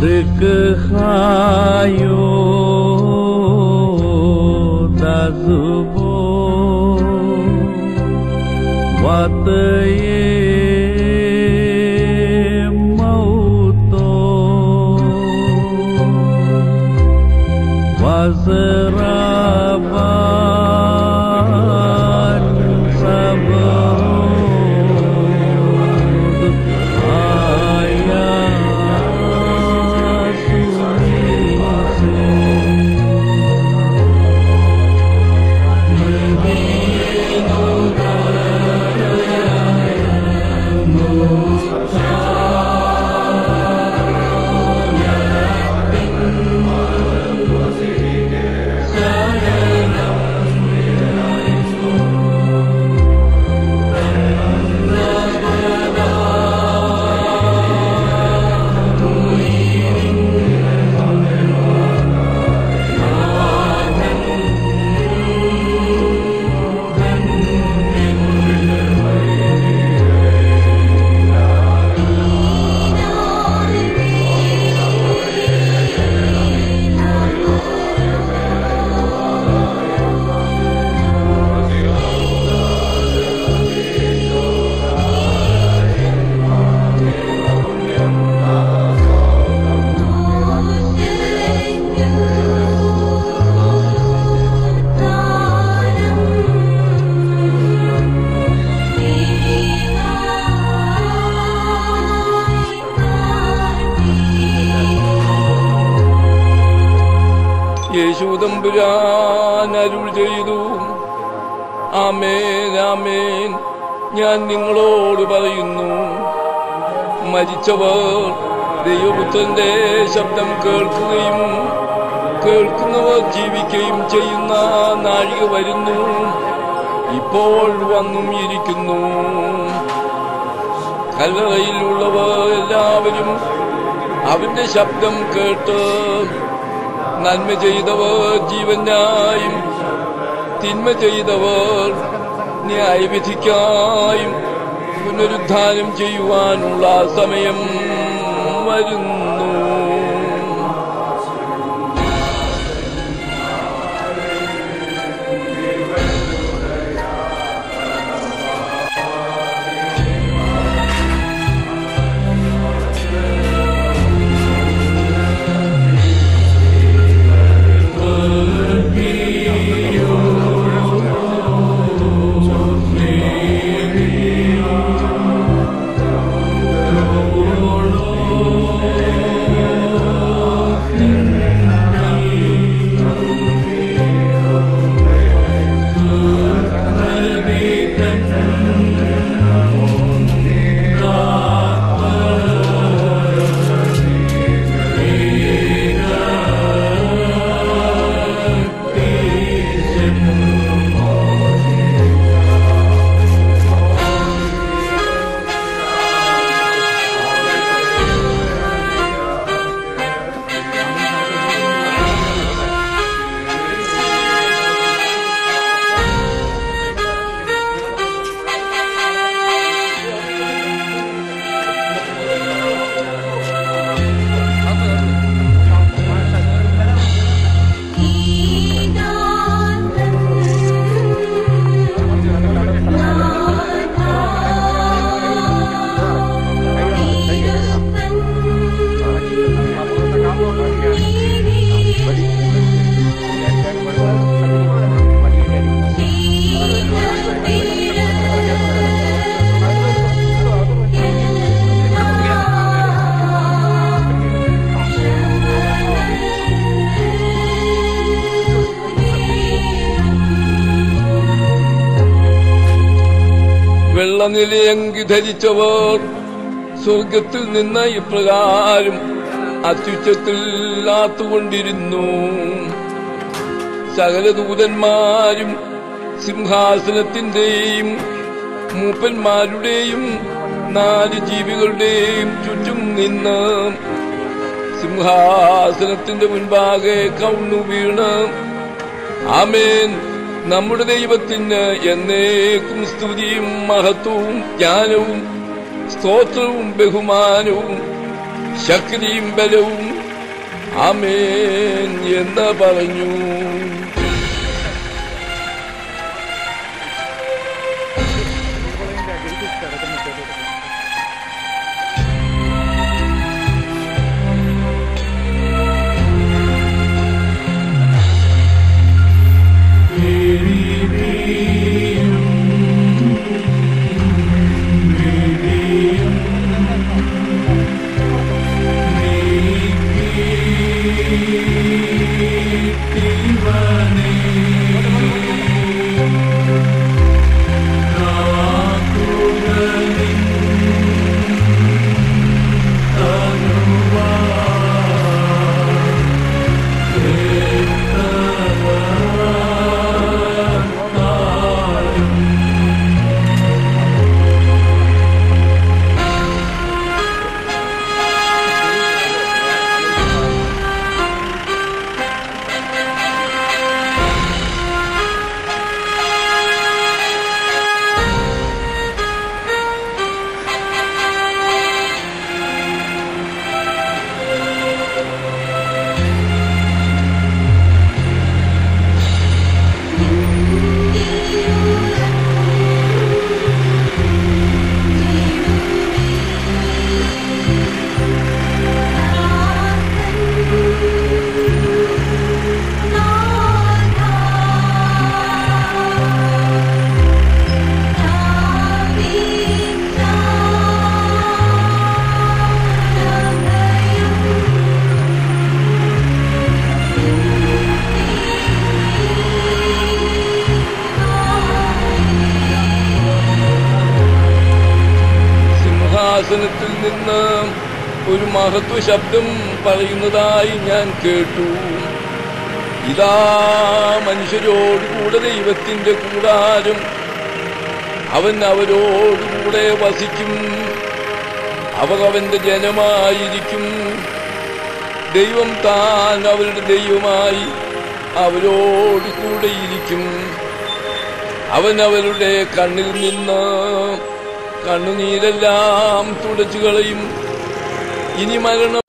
Rekahayo Dazubo Wataye Mauto Wazraban Sabarud യേശുദമ്പുരാൻ അരുൾ ചെയ്തു ആമേൻ ആമേൻ ഞാൻ നിങ്ങളോട് പറയുന്നു മരിച്ചവർ ദൈവപുത്രന്റെ ശബ്ദം കേൾക്കുകയും കേൾക്കുന്നവർ ജീവിക്കുകയും ചെയ്യുന്ന നാഴിക വരുന്നു ഇപ്പോൾ വന്നും ഇരിക്കുന്നു കല്ലറയിലുള്ളവർ എല്ലാവരും അവന്റെ ശബ്ദം കേട്ട് നന്മ ചെയ്തവർ ജീവനായും തിന്മ ചെയ്തവർ ന്യായവിധിക്കായും പുനരുദ്ധാനം ചെയ്യുവാനുള്ള സമയം വരുന്നു വെള്ളനിലയങ്കി ധരിച്ചവർ സ്വർഗത്തിൽ നിന്ന് ഇപ്രകാരം അത്യുച്ചത്തിൽ ആത്തുകൊണ്ടിരുന്നു സകല ദൂതന്മാരും സിംഹാസനത്തിന്റെയും മൂപ്പന്മാരുടെയും നാല് ജീവികളുടെയും ചുറ്റും നിന്ന് സിംഹാസനത്തിന്റെ മുൻപാകെ കൗണു വീണ് ആമേൻ നമ്മുടെ ദൈവത്തിന് എന്നേക്കും സ്തുതിയും മഹത്വവും ജ്ഞാനവും സ്തോത്രവും ബഹുമാനവും ശക്തിയും ബലവും ആമേൻ എന്ന് പറഞ്ഞു സിംഹാസനത്തിൽ നിന്ന് ഒരു മഹത്വ ശബ്ദം പറയുന്നതായി ഞാൻ കേട്ടു ഇതാ മനുഷ്യരോടുകൂടെ ദൈവത്തിന്റെ കൂടാരം അവൻ അവരോടുകൂടെ വസിക്കും അവർ അവന്റെ ജനമായിരിക്കും ദൈവം താൻ അവരുടെ ദൈവമായി അവരോട് കൂടെയിരിക്കും അവൻ അവരുടെ കണ്ണിൽ നിന്ന് കണ്ണുനീരെല്ലാം തുടച്ചു കളയും ഇനി മരണം